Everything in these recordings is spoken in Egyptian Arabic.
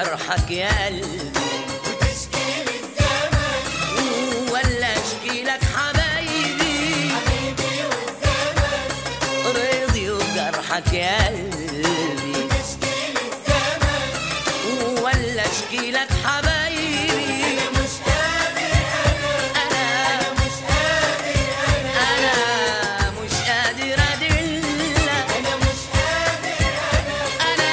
جرحك يا قلبي وتشكي للزمن ولا اشكي لك حبايبي حبيبي والزمن رضي وجرحك يا قلبي وتشكي للزمن ولا اشكي لك حبايبي أنا مش قادر أنا انا أنا مش قادر أنا انا مش قادر ادلك أنا مش قادر انا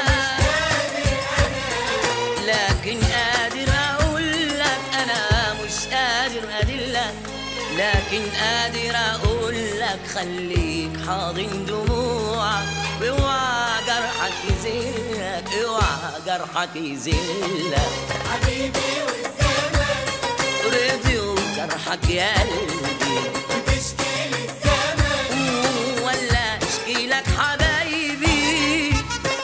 لكن قادر اقول لك انا مش قادر ادلك لكن قادر اقول لك خليك حاضن دموعك اوعى جرحك يذلك اوعى جرحك يذلك حبيبي والزمن رضي وجرحك يا قلبي وتشكي للزمن ولا اشكي لك حبايبي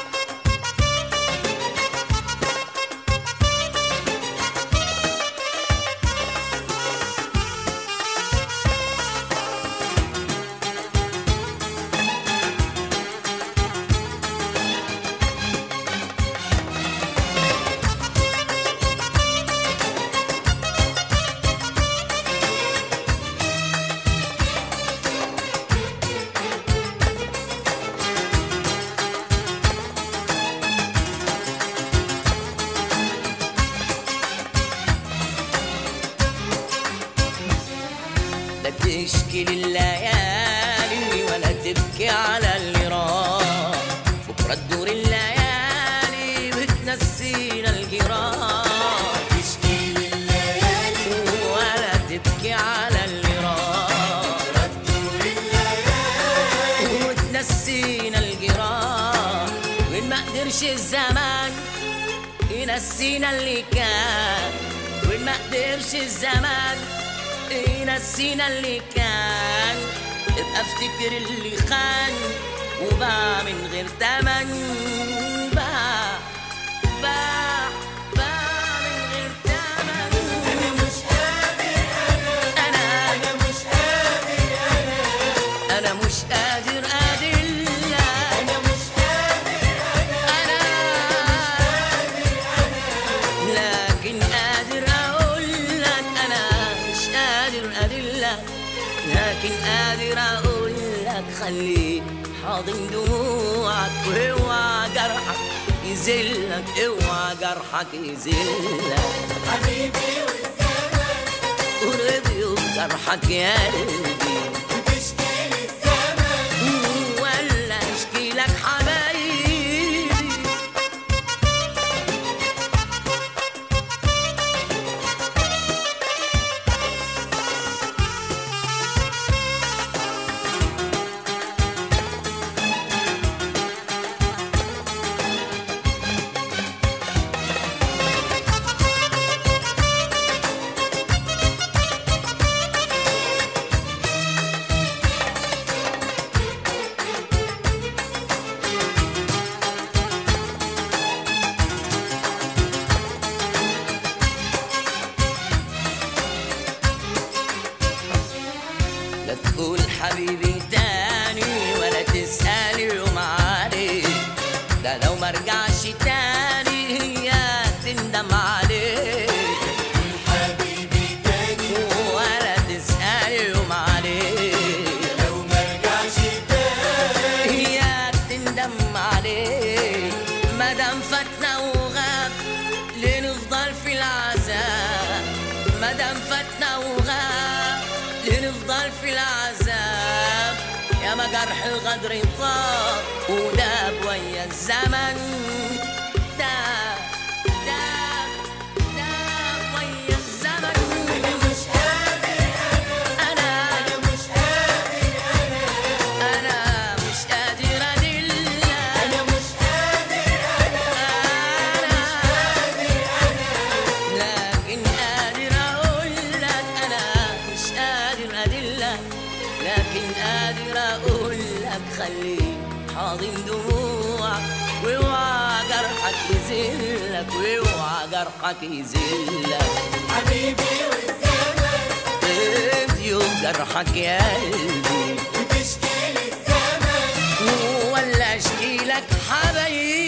لا تشكي لليالي ولا تبكي على اللي راح بكرة تدور الليالي بتنسينا الجراح تشكي لليالي ولا تبكي على اللي راح ردوا لليالي وتنسينا الجراح وين ما قدرش الزمان ينسينا اللي كان وين ما قدرش الزمان ينسينا اللي كان ابقى افتكر اللي خان وباع من غير تمن باع باع باع من غير تمن أنا مش قادر انا أنا مش قادر أنا انا مش قادر ادلك أنا مش قادر أنا لكن قادر أقول لك أنا مش قادر أدلك لكن قادر أقول لك خليك حاضن دموعك واوعى جرحك يذلك اوعى جرحك يذلك حبيبي والزمن ورضي وجرحك يا قلبي وتشكي للزمن ولا اشكي لك حبايبي لا تقول حبيبي تاني ولا تسأل يوم عليك ده لو ما رجعش تاني هي تندم عليك حبيبي تاني ولا تسأل يوم عليك لو مرجعش تاني هي تندم عليك مادام فاتنا وغاب لنفضل في العذاب مادام فاتنا وغاب لنفضل في العذاب يا ما جرح الغدر طاب وداب ويا الزمن داب داب داب ويا الزمن أنا مش قادر أنا أنا مش قادر أنا مش قادر أدلك أنا مش قادر لكن قادر اقول لك انا مش قادر ادلك لكن قادر اقول لك خليك حاضن دموعك واوعى جرحك يذلك واوعى جرحك يذلك حبيبي والزمن ابدي جرحك يا قلبي وتشكي للزمن ولا اشكي لك حبايبي